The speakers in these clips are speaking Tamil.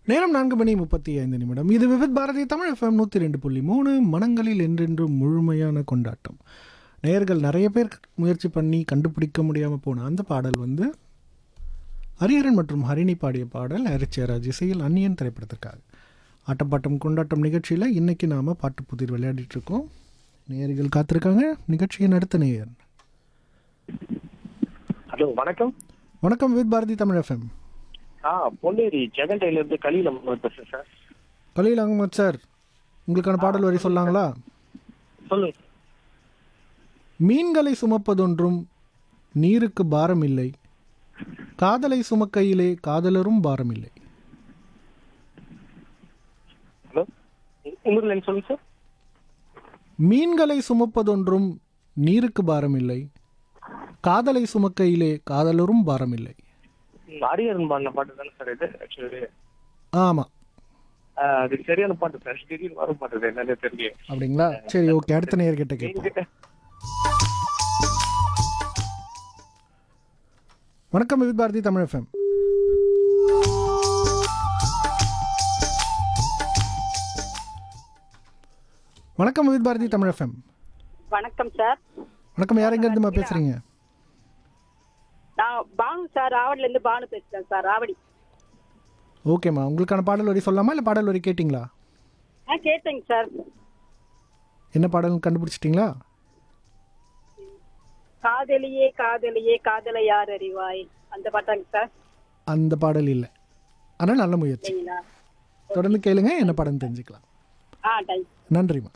நேரம் நான்கு மணி முப்பத்தி ஐந்து நிமிடம் இது விவித் பாரதி தமிழ் எஃப்எம் நூற்றி ரெண்டு புள்ளி மூணு மனங்களில் என்றென்றும் முழுமையான கொண்டாட்டம் நேயர்கள் நிறைய பேர் முயற்சி பண்ணி கண்டுபிடிக்க முடியாமல் போன அந்த பாடல் வந்து ஹரிஹரன் மற்றும் ஹரிணி பாடிய பாடல் ஹரிச்சேராஜ் இசையில் அந்நியன் திரைப்படத்திற்காக ஆட்டப்பாட்டம் கொண்டாட்டம் நிகழ்ச்சியில் இன்னைக்கு நாம் பாட்டு புதிர் விளையாடிட்டு இருக்கோம் நேயர்கள் காத்திருக்காங்க நிகழ்ச்சியின் அடுத்த நேயர் ஹலோ வணக்கம் வணக்கம் வித் பாரதி தமிழ் எஃப்எம் ஆ பொன்னேரி ஜெகண்டையில இருந்து கலியில் அம்மா பேசுறேன் சார் கலீல் அகமது சார் உங்களுக்கான பாடல் வரி சொல்லாங்களா சொல்லுங்க மீன்களை சுமப்பதொன்றும் நீருக்கு பாரம் இல்லை காதலை சுமக்கையிலே காதலரும் பாரம் இல்லை ஹலோ இன்னொரு லைன் சொல்லுங்க சார் மீன்களை சுமப்பதொன்றும் நீருக்கு பாரம் இல்லை காதலை சுமக்கையிலே காதலரும் பாரம் இல்லை ஹரியரன் பாடின பாட்டு தானே சார் இது ஆக்சுவலி ஆமாம் அது சரியான பாட்டு சார் திடீர்னு வரும் பாட்டு என்னன்னு தெரியல அப்படிங்களா சரி ஓகே அடுத்த நேயர்கிட்ட கேட்போம் நீங்க வணக்கம் வித் பாரதி தமிழ் எஃப்எம் வணக்கம் வித் பாரதி தமிழ் எஃப்எம் வணக்கம் சார் வணக்கம் யார் எங்கேருந்துமா பேசுகிறீங்க நான் பானு சார் ராவடில இருந்து பானு பேசுறேன் சார் ராவடி ஓகேம்மா உங்களுக்கான பாடல் வரி சொல்லலாமா இல்லை பாடல் வரி கேட்டிங்களா ஆ கேட்டேங்க சார் என்ன பாடல் கண்டுபிடிச்சிட்டிங்களா காதலியே காதலியே காதலை யார் அறிவாய் அந்த பாட்டாங்க சார் அந்த பாடல் இல்லை ஆனால் நல்ல முயற்சி சரிங்களா தொடர்ந்து கேளுங்க என்ன பாடல் தெரிஞ்சுக்கலாம் ஆ தேங்க்ஸ் நன்றிம்மா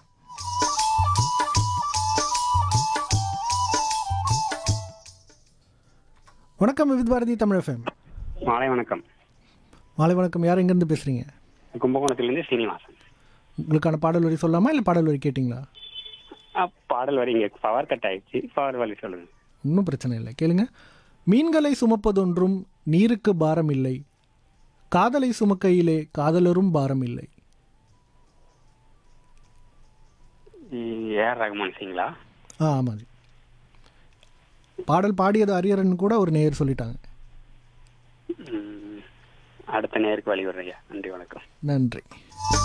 வணக்கம் வித் பாரதி தமிழ் எஃப்எம் மாலை வணக்கம் மாலை வணக்கம் யார் எங்கேருந்து பேசுகிறீங்க கும்பகோணத்திலிருந்து சீனிவாசன் உங்களுக்கான பாடல் வரி சொல்லலாமா இல்லை பாடல் வரி கேட்டிங்களா ஆ, பாடல் வரி இங்கே பவர் கட் ஆயிடுச்சு பவர் வரி சொல்லுங்க ஒன்றும் பிரச்சனை இல்லை கேளுங்க மீன்களை சுமப்பதொன்றும் நீருக்கு பாரம் இல்லை காதலை சுமக்கையிலே காதலரும் பாரம் இல்லை ஏஆர் ரகுமான் சிங்களா ஆ ஆமாம் ஜி பாடல் பாடியது அரியரன் கூட ஒரு நேயர் சொல்லிட்டாங்க ம், அடுத்த நேருக்கு வழி விடுறையா நன்றி வணக்கம் நன்றி